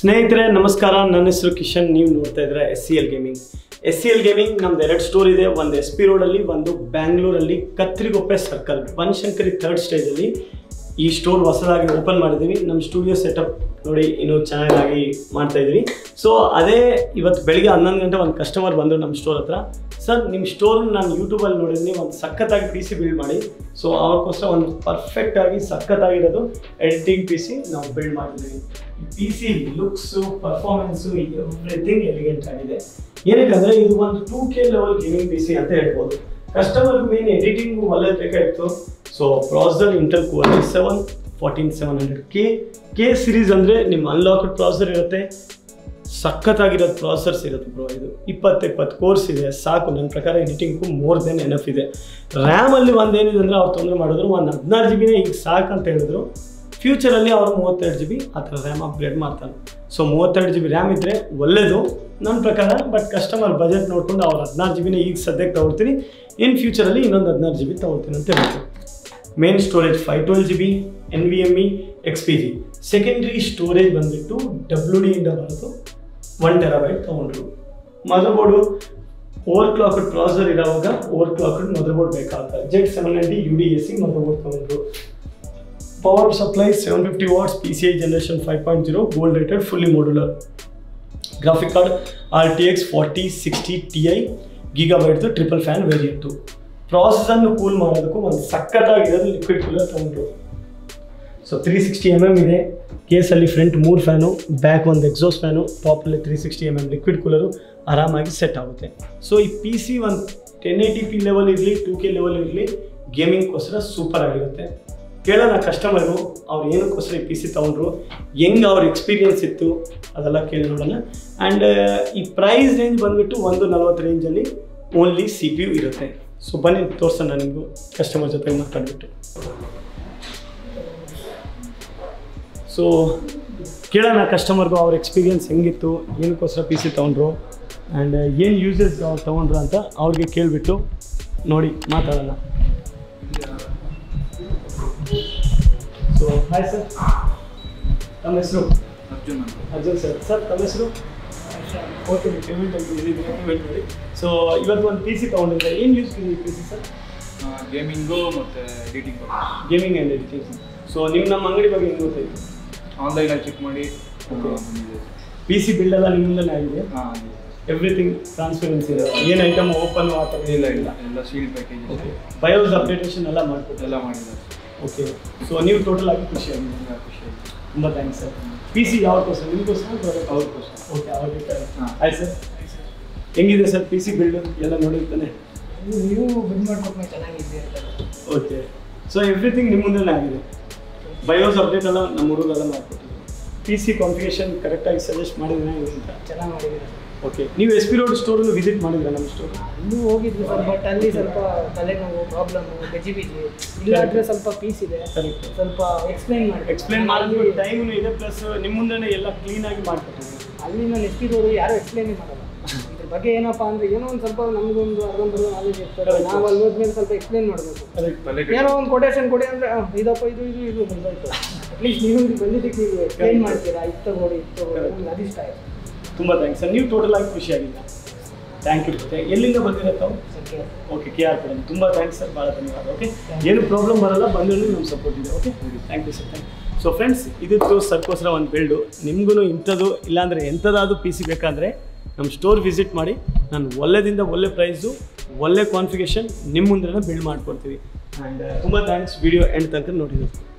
ಸ್ನೇಹಿತರೆ ನಮಸ್ಕಾರ ನನ್ನ ಹೆಸರು ಕಿಶನ್ ನೀವು ನೋಡ್ತಾ ಇದ್ರೆ S C L gaming S C L gaming ನಮ್ದು ಎರಡು ಸ್ಟೋರ್ ಇದೆ ಒಂದು ಎಸ್ ಪಿ ರೋಡಲ್ಲಿ ಒಂದು ಬ್ಯಾಂಗ್ಳೂರಲ್ಲಿ ಕತ್ರಿಗೊಪ್ಪೆ ಸರ್ಕಲ್ ಬನಶಂಕರಿ ಥರ್ಡ್ ಸ್ಟೇಜಲ್ಲಿ ಈ ಸ್ಟೋರ್ ಹೊಸದಾಗಿ ಓಪನ್ ಮಾಡಿದ್ದೀವಿ ನಮ್ಮ ಸ್ಟುಡಿಯೋ ಸೆಟಪ್ ನೋಡಿ ಇನ್ನೂ ಚೆನ್ನಾಗಿ ಮಾಡ್ತಾ ಇದ್ದೀವಿ ಸೊ ಅದೇ ಇವತ್ತು ಬೆಳಿಗ್ಗೆ ಹನ್ನೊಂದು ಗಂಟೆ ಒಂದು ಕಸ್ಟಮರ್ ಬಂದರು ನಮ್ಮ ಸ್ಟೋರ್ ಹತ್ರ ಸರ್ ನಿಮ್ಮ ಸ್ಟೋರ್ ನಾನು ಯೂಟ್ಯೂಬಲ್ಲಿ ನೋಡಿದ್ದೀನಿ ಒಂದು ಸಖತ್ತಾಗಿ ಪಿ ಸಿ ಬಿಲ್ಡ್ ಮಾಡಿ ಸೊ ಅವ್ರಿಗೋಸ್ಕರ ಒಂದು ಪರ್ಫೆಕ್ಟಾಗಿ ಸಖತ್ತಾಗಿರೋದು ಎಡಿಟಿಂಗ್ ಪಿ ಸಿ ನಾವು ಬಿಲ್ಡ್ ಮಾಡಿದ್ದೀವಿ P C looks performance everything elegant ಆಗಿದೆ ಏನಕ್ಕಂದರೆ ಇದು ಒಂದು two K level gaming P C ಅಂತ ಹೇಳ್ಬೋದು ಕಸ್ಟಮರ್ ಮೇನ್ ಎಡಿಟಿಂಗ್ ಒಳ್ಳೆ ಬೇಕಾಗಿತ್ತು so processor Intel Core seven fourteen seven hundred K K series ಅಂದರೆ ನಿಮ್ಮ ಅನ್ಲಾಕ್ಡ್ ಪ್ರಾಸರ್ ಇರುತ್ತೆ ಸಖತ್ತಾಗಿರೋದು ಪ್ರಾಸೆಸರ್ಸ್ ಇರುತ್ತೆ ಬ್ರೋ ಇದು ಇಪ್ಪತ್ತು ಇಪ್ಪತ್ತು ಕೋರ್ಸ್ ಇದೆ ಸಾಕು ನನ್ನ ಪ್ರಕಾರ ಎಡಿಟಿಂಗು ಮೋರ್ ದೆನ್ ಎನಫ್ ಇದೆ ರ್ಯಾಮಲ್ಲಿ ಒಂದು ಏನಿದೆ ಅಂದರೆ ಅವ್ರು ತೊಂದರೆ ಮಾಡಿದ್ರು ಒಂದು ಹದಿನಾರು ಜಿ ಬಿನೇ ಈಗ ಸಾಕು ಅಂತ ಹೇಳಿದ್ರು ಫ್ಯೂಚರಲ್ಲಿ ಅವರು ಮೂವತ್ತೆರಡು ಜಿ ಬಿ ಆ ಥರ ರ್ಯಾಮ್ ಅಪ್ಗ್ರೇಡ್ ಮಾಡ್ತಾನೆ ಸೊ ಮೂವತ್ತೆರಡು ಜಿ ಬಿ ರ್ಯಾಮ್ ಇದ್ದರೆ ಒಳ್ಳೆಯದು ನನ್ನ ಪ್ರಕಾರ ಬಟ್ ಕಸ್ಟಮರ್ ಬಜೆಟ್ ನೋಡಿಕೊಂಡು ಅವ್ರು ಹದಿನಾರು ಜಿ ಬಿನೇ ಈಗ ಸದ್ಯಕ್ಕೆ ತೊಗೊಳ್ತೀನಿ ಇನ್ ಫ್ಯೂಚರಲ್ಲಿ ಇನ್ನೊಂದು ಹದಿನಾರು ಜಿ ಬಿ ತೊಗೊಳ್ತೀನಿ ಅಂತ ಹೇಳ್ತೀನಿ main storage five twelve G B N V M E X P G secondary storage ಬಂದುಬಿಟ್ಟು ಡಬ್ಲ್ಯೂ ಡಿಯಿಂದ ಬರೋದು ಒನ್ ಟೆರಾಬೈಟ್ ತೊಗೊಂಡ್ರು motherboard overclocked processor ಇರೋವಾಗ ಓವರ್ ಕ್ಲಾಕ್ಡ್ ಮದರ್ ಬೋರ್ಡ್ ಬೇಕಾಗುತ್ತೆ Z seven ninety U D S C motherboard ತೊಗೊಂಡ್ರು power supply seven fifty watts P C I generation five point zero gold rated fully modular graphic card R T X forty sixty T I ಗೀಗಾಬೈಟ್ದು triple fan variant ಪ್ರಾಸೆಸನ್ನು cool ಮಾಡೋದಕ್ಕೂ ಒಂದು ಸಖತ್ತಾಗಿರೋದು liquid cooler ತೊಗೊಂಡ್ರು so three sixty M M ಇದೆ ಕೇಸಲ್ಲಿ front ಮೂರು fan back ಒಂದು ಎಕ್ಸಾಸ್ಟ್ ಫ್ಯಾನು ಟಾಪಲ್ಲಿ three sixty M M liquid cooler ಆರಾಮಾಗಿ ಸೆಟ್ ಆಗುತ್ತೆ ಸೊ ಈ ಪಿ ಸಿ ಒಂದು ಟೆನ್ ಏಯ್ಟಿ ಪಿ ಲೆವೆಲ್ ಇರಲಿ ಟೂ ಕೆ ಲೆವೆಲ್ ಇರಲಿ ಗೇಮಿಂಗ್ಗೋಸ್ಕರ ಸೂಪರ್ ಆಗಿರುತ್ತೆ ಕೇಳೋಣ ಕಸ್ಟಮರು ಅವ್ರು ಏನಕ್ಕೋಸ್ಕರ ಈ ಪಿ ಸಿ ತೊಗೊಂಡ್ರು ಹೆಂಗೆ ಅವ್ರ ಎಕ್ಸ್ಪೀರಿಯನ್ಸ್ ಇತ್ತು ಅದೆಲ್ಲ ಕೇಳಿ ನೋಡೋಣ ಆ್ಯಂಡ್ ಈ ಪ್ರೈಸ್ ರೇಂಜ್ ಬಂದುಬಿಟ್ಟು ಒಂದು ನಲ್ವತ್ತು ರೇಂಜಲ್ಲಿ ಓನ್ಲಿ ಸಿ ಪಿ ಯು ಇರುತ್ತೆ ಸೊ ಬನ್ನಿ ತೋರಿಸೋಣ ನಿಮಗೂ ಕಸ್ಟಮರ್ ಜೊತೆ ಮಾತಾಡ್ಬಿಟ್ಟು ಸೊ ಕೇಳೋಣ ಕಸ್ಟಮರ್ಗೂ ಅವ್ರ ಎಕ್ಸ್ಪೀರಿಯನ್ಸ್ ಹೆಂಗಿತ್ತು ಏನಕ್ಕೋಸ್ಕರ ಪಿ ಸಿ ತೊಗೊಂಡ್ರು ಆ್ಯಂಡ್ ಏನು ಯೂಸಸ್ ಅವ್ರು ತೊಗೊಂಡ್ರು ಅಂತ ಅವ್ರಿಗೆ ಕೇಳಿಬಿಟ್ಟು ನೋಡಿ ಮಾತಾಡೋಣ ಸೊ ಹಾಯ್ ಸರ್ ತಮ್ಮ ಹೆಸರು ಅರ್ಜುನ್ ಅಂತ ಅರ್ಜುನ್ ಸರ್ ಸರ್ ತಮ್ಮ ಹೆಸರು ಓಕೆ ಪೇಮೆಂಟ್ ಅಂತ ಪೇಮೆಂಟ್ ಮಾಡಿ ಸೊ ಇವತ್ತು ಒಂದು ಪಿ ಸಿ ತೊಗೊಂಡಿದ್ದೆ ಏನು ಯೂಸ್ ಈ ಪಿ ಸಿ ಸರ್ ಗೇಮಿಂಗು ಮತ್ತು editing gaming and editing so ನೀವು ನಮ್ಮ ಅಂಗಡಿ ಬಗ್ಗೆ ಹೆಂಗೆ ಗೊತ್ತಾಯಿತು ಆನ್ಲೈನಲ್ಲಿ ಚೆಕ್ ಮಾಡಿ Okay. ಬಂದಿದೆ ಪಿ ಸಿ ಬಿಲ್ಡ್ ಎಲ್ಲ ನಿಮ್ಮಿಂದಲೇ ಆಗಿದೆ ಹಾಂ ಎವ್ರಿಥಿಂಗ್ ಟ್ರಾನ್ಸ್ಪರೆನ್ಸಿ ಇದೆ ಏನು ಐಟಮ್ ಓಪನ್ ಆ ಥರ ಇಲ್ಲ ಇಲ್ಲ ಎಲ್ಲ sealed package okay BIOS updation ಎಲ್ಲ ಮಾಡಿಕೊಟ್ಟು ಎಲ್ಲ ಮಾಡಿದ್ದಾರೆ ಓಕೆ ಸೊ ನೀವು ಟೋಟಲ್ ಆಗಿ ಖುಷಿ ಆಗಿದೆ ತುಂಬ ಖುಷಿ ಆಯ್ತು ತುಂಬ ಥ್ಯಾಂಕ್ಸ್ ಸರ್ ಪಿ ಸಿ ಯಾವತ್ತೋಸ್ಕರ ನಿಮಗೋಸ್ಕರ ಅವ್ರಿಗೋಸ್ಕರ. ಓಕೆ ಅವ್ರಿಗೆ ಹಾಂ. ಆಯ್ತು ಸರ್ ಹೆಂಗಿದೆ ಸರ್ ಪಿ ಸಿ ಬಿಲ್ಡ್ ಎಲ್ಲ ನೋಡಿರ್ತಾನೆ ನೀವು ಬಿಡ್ ಮಾಡ್ಕೊಟ್ಮೇಲೆ ಚೆನ್ನಾಗಿದೆ ಅಂತ ಓಕೆ ಸೊ ಎವ್ರಿಥಿಂಗ್ ನಿಮ್ಮ ಮುಂದೆನೇ ಆಗಿದೆ ಬಯೋಸ್ ಅಪ್ಡೇಟ್ ಎಲ್ಲ ನಮ್ಮ ಹುಡುಗರೆಲ್ಲ ಮಾಡಿಕೊಟ್ಟಿದ್ರು ಪಿ ಸಿ ಕಾನ್ಫಿಗೇಷನ್ ಕರೆಕ್ಟಾಗಿ ಸಜೆಸ್ಟ್ ಮಾಡಿದ್ರೆ ಅಂತ ಚೆನ್ನಾಗಿ ಮಾಡಿದ್ದೀರಾ ಓಕೆ ನೀವು ಎಸ್ ಪಿ ರೋಡ್ ಸ್ಟೋರನ್ನು ವಿಸಿಟ್ ಮಾಡಿದ್ರೆ ನಮ್ಮ ಸ್ಟೋರ್ ಅಲ್ಲೂ ಹೋಗಿದ್ವಿ ಸರ್ ಬಟ್ ಅಲ್ಲಿ ಸ್ವಲ್ಪ ತಲೆನೋವು ಪ್ರಾಬ್ಲಮ್ ಗಜಿ ಬಿಜಿ ಇಲ್ಲಾದ್ರೆ ಸ್ವಲ್ಪ ಪೀಸ್ ಇದೆ ಕರೆಕ್ಟ್ ಸ್ವಲ್ಪ ಎಕ್ಸ್ಪ್ಲೈನ್ ಮಾಡಿ ಎಕ್ಸ್ಪ್ಲೇನ್ ಮಾಡಿದ್ವಿ ಟೈಮೂ ಇದೆ ಪ್ಲಸ್ ನಿಮ್ಮ ಮುಂದೆನೇ ಎಲ್ಲ ಕ್ಲೀನಾಗಿ ಮಾಡಿಕೊಟ್ಟಿದ್ದೀವಿ ಅಲ್ಲಿ ನಾನು ಎಷ್ಟಿರೋದು ಯಾರು ಎಕ್ಸ್ಪ್ಲೈನ್ ಮಾಡಲ್ಲ ಇದ್ರ ಬಗ್ಗೆ ಏನಪ್ಪ ಅಂದ್ರೆ ಏನೋ ಒಂದು ಸ್ವಲ್ಪ ನಮಗೊಂದು ಅರ್ಧಂಬರ್ಧ ನಾಲೆಜ್ ಇರ್ತದೆ Correct. ನಾವು ಅಲ್ಲಿ ಹೋದ್ಮೇಲೆ ಸ್ವಲ್ಪ ಎಕ್ಸ್ಪ್ಲೈನ್ ಮಾಡಬೇಕು ಕರೆಕ್ಟ್ ತಲೆ ಏನೋ ಒಂದು ಕೊಟೇಶನ್ ಕೊಡಿ ಅಂದ್ರೆ ಆ, ಇದಪ್ಪ ಇದು ಇದು ಇದು ಬಂದಾಯ್ತು ಅಟ್ಲೀಸ್ಟ್ ನೀವು ಇಲ್ಲಿ ಬಂದಿದ್ದಕ್ಕೆ ನೀವು ಎಕ್ಸ್ಪ್ಲೈನ್ ಮಾಡ್ತೀರಾ ಇದು ತಗೊಳ್ಳಿ ಇದು ತಗೊಳ್ಳಿ ನಮ್ಗೆ ಅದಿಷ್ಟ ಆಯ್ತು ತುಂಬ ಥ್ಯಾಂಕ್ಸ್ ಸರ್ ನೀವು ಟೋಟಲ್ ಆಗಿ ಖುಷಿಯಾಗಿಲ್ಲ ಥ್ಯಾಂಕ್ ಯು ಮತ್ತೆ ಎಲ್ಲಿಂದ ಬಂದಿರೋ ತಾವು ಓಕೆ ಓಕೆ ಕೆ ಆರ್ ಕಡೆ ತುಂಬ ಥ್ಯಾಂಕ್ಸ್ ಸರ್ ಭಾಳ ಧನ್ಯವಾದ ಓಕೆ ಏನು ಪ್ರಾಬ್ಲಮ್ ಬರಲ್ಲ ಬಂದರೂ ನಮ್ಮ ಸಪೋರ್ಟ್ ಇದೆ okay thank you sir thank so friends ಇದಿತ್ತು ಸರ್ಕೋಸ್ಕರ ಒಂದು ಬಿಲ್ಡು ನಿಮಗೂ ಇಂಥದ್ದು ಇಲ್ಲಾಂದರೆ ಎಂಥದ್ದಾದರೂ ಪಿ ಸಿ ಬೇಕಾದರೆ ನಮ್ಮ ಸ್ಟೋರ್ ವಿಸಿಟ್ ಮಾಡಿ ನಾನು ಒಳ್ಳೆದಿಂದ ಒಳ್ಳೆ ಪ್ರೈಸು ಒಳ್ಳೆ ಕಾನ್ಫಿಗೇಷನ್ ನಿಮ್ಮ ಮುಂದೆ ಬಿಲ್ಡ್ ಮಾಡ್ಕೊಡ್ತೀವಿ ಆ್ಯಂಡ್ ತುಂಬ ಥ್ಯಾಂಕ್ಸ್ ವಿಡಿಯೋ ಎಂಡ್ ತನಕ ನೋಡಿದ್ದೀವಿ